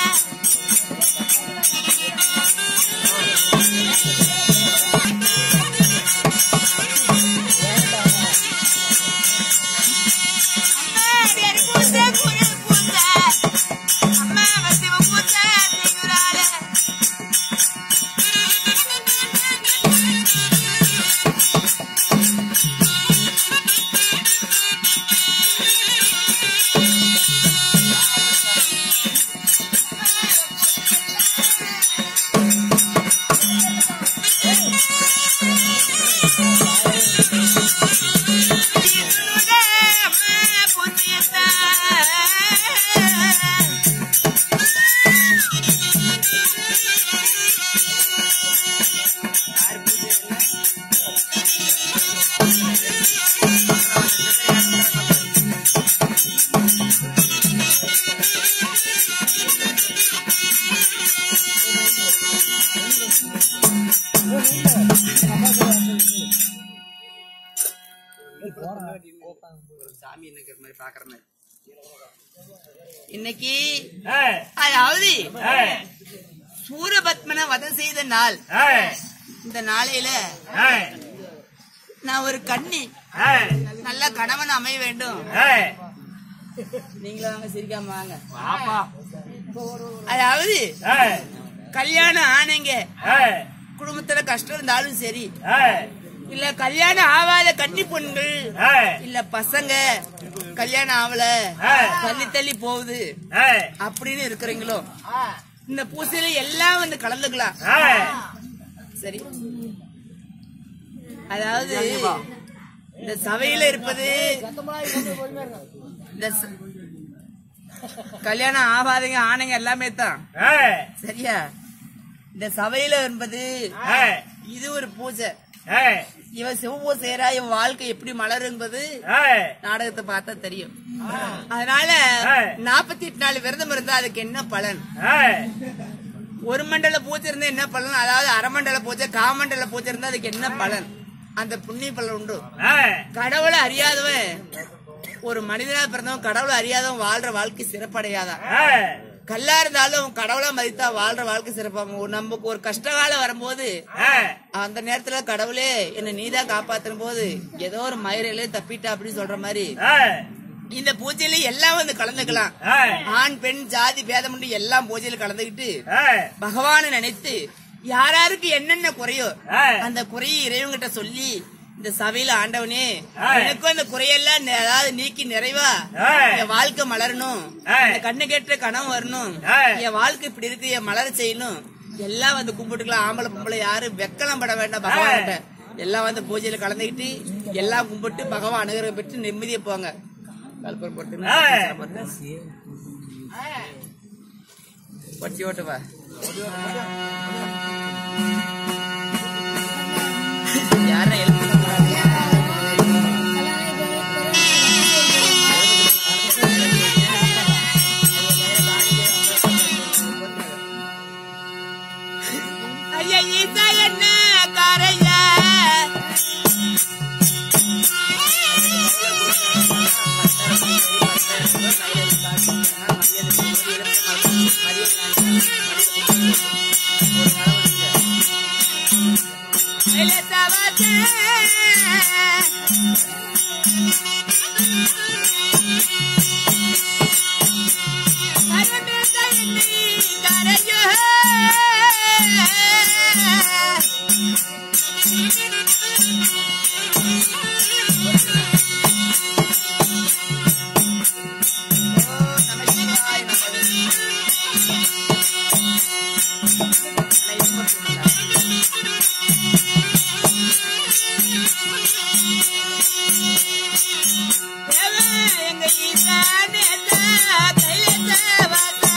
அம்மா வேறு பூத்த குயில் பூத்த அம்மா வசிவ பூத்த திங்குறாளே திங்குறே அம்மா புத்தியத்தா சாமி நிக்கிற மாதிரி பாக்குற மாதிரி இன்னைக்கு ஏய், அதாவது ஏய், சூரபத்மனை வதம் செய்த நாள் ஏய், இந்த நாளையில ஏய், நான் ஒரு கண்ணி ஏய், நல்ல கணவன் அமைய வேண்டும் ஏய், நீங்களும் வாங்க சிரிக்காம வாங்க பாப்பா. அதாவது ஏய், கல்யாணம் ஆனங்க ஏய், குடும்பத்துல கஷ்டம் இருந்தாலும் சரி ஏய், இல்ல கல்யாணம் ஆகாத கன்னி பொண்கள் ஏய், இல்ல பசங்க கல்யாணம் ஆகல ஏய். தள்ளி தள்ளி போகுது ஏய், அப்படின்னு இருக்கிறீங்களோ இந்த பூசையில எல்லாம் வந்து கலந்துக்கலாம் ஏய், சரி அதாவது இந்த சபையில இருப்பது இந்த ச- கல்யாணம் ஆகாதங்க ஆனங்க எல்லாமே தான் ஏய், சரியா இந்த சபையில என்பது ஏய், இது ஒரு பூஜை ஏய், இவன் சிவபூ செய்யறா இவன் வாழ்க்கை எப்படி மலருங்கிறது ஏய், நாடகத்தை பார்த்தா தெரியும் அதனால ஏய். நாற்பத்தி எட்டு நாள் விரதம் இருந்தா அதுக்கு என்ன பலன் ஏய், ஒரு மண்டல பூஜை இருந்தா என்ன பலன் அதாவது அரைமண்டல பூஜை காமண்டல பூஜை இருந்தா அதுக்கு என்ன பலன் அந்த புண்ணிய பலன் உண்டு ஏய், கடவுளை அறியாதவன் ஒரு மனிதனா பிறந்தவன் கடவுளை அறியாதவன் வாழ்ற வாழ்க்கை சிறப்படையாதான் ஏய், கல்லா இருந்தாலும் கடவுளா மதித்தா வாழ்ற வாழ்க்கை சிறப்பாகும் ஒரு நமக்கு ஒரு கஷ்டகாலம் வரும்போது ஏய், அந்த நேரத்துல கடவுளே என்ன நீதான் காப்பாத்தும் போது ஏதோ ஒரு மயிரிலே தப்பிட்டா அப்படின்னு சொல்ற மாதிரி ஏய், இந்த பூஜையில எல்லாம் வந்து கலந்துக்கலாம் ஏய், ஆண் பெண் ஜாதி பேதம் உண்டு எல்லாம் பூஜையில கலந்துக்கிட்டு ஏய், பகவானை நினைத்து யாராருக்கு என்னென்ன குறையோ ஏய். அந்த குறையை இறைவன்கிட்ட சொல்லி இந்த சபையில ஆண்டவனே ஏய். எனக்கும் அந்த குறையெல்லாம் நி- அதாவது நீக்கி நிறைவா ஏய். என் வாழ்க்கை மலரணும் ஏய். இந்த கண்ணு கேட்ட கனவு வரணும் ஏய். என் வாழ்க்கை இப்படி இருக்கு என் மலர செய்யணும் எல்லாம் வந்து கும்பிட்டுக்கலாம் ஆம்பளை பொம்பளை யாரும் வெக்கலாம் பட வேண்டாம் பகவான்கிட்ட எல்லாம் வந்து பூஜையில கலந்துக்கிட்டு எல்லாம் கும்பிட்டு பகவான் அனுகிரகம் பெற்று நிம்மதியா போங்க கல்பூரம் போட்டு ஏய். பட்டி ஓட்டுவா யாரை எழுப்பு ஐயா ஈசா என்ன காரையா எங்க ஈசா நேசா கையில வாசா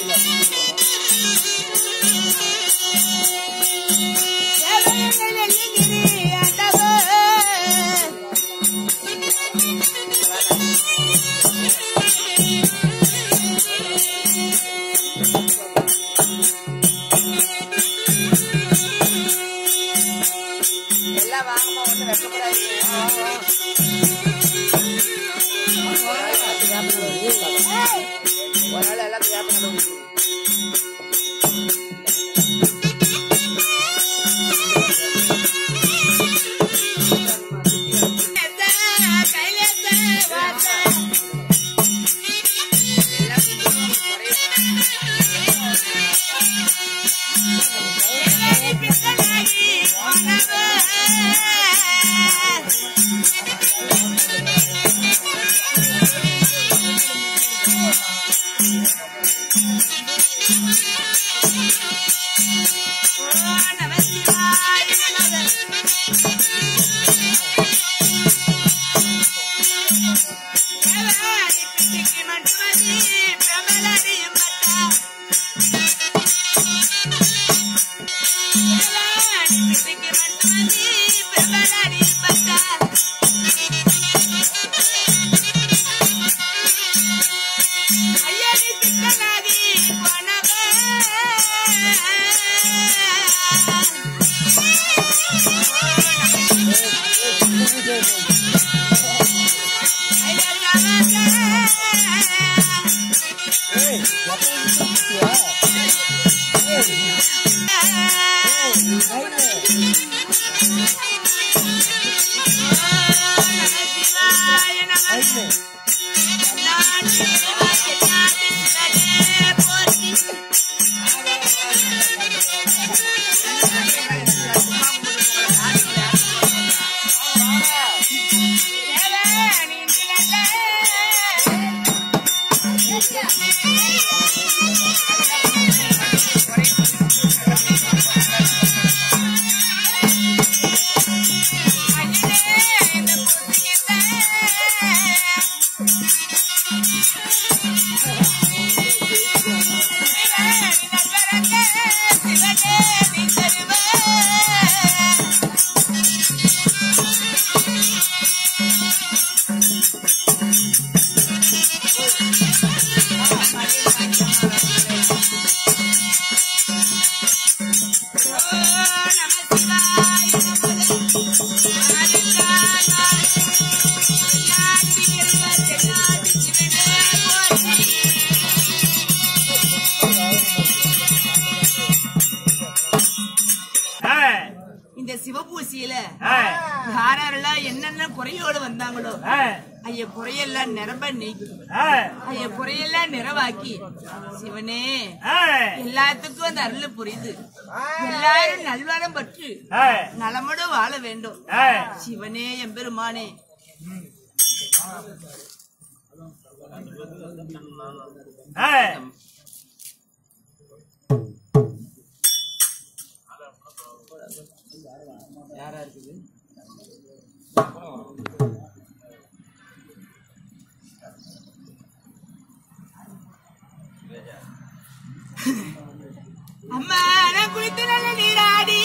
எல்லாம் வாங்கம்மா ஒண்ணு வைக்கக்கூடாது ஒரு நாள் எல்லாம் வியாபாரம் ஏய், இந்த சிவபூசியில ஏய், யாரெல்லாம் என்னென்ன குறையோடு வந்தாங்களோ ஏய், ஐய குறையெல்லாம் நிரம்ப நீக்கி ஏய், ஐய குறையெல்லாம் நிறைவாக்கி சிவனே ஏய், எல்லாத்துக்கும் அந்த அருள் புரியுது எல்லாரும் நல்வரம் பற்று ஏய், நலமோடு வாழ வேண்டும் ஏய். சிவனே எம்பெருமானே ஏய், யாரா இருக்குது அம்மா நான் குளித்து நல்ல நீராடி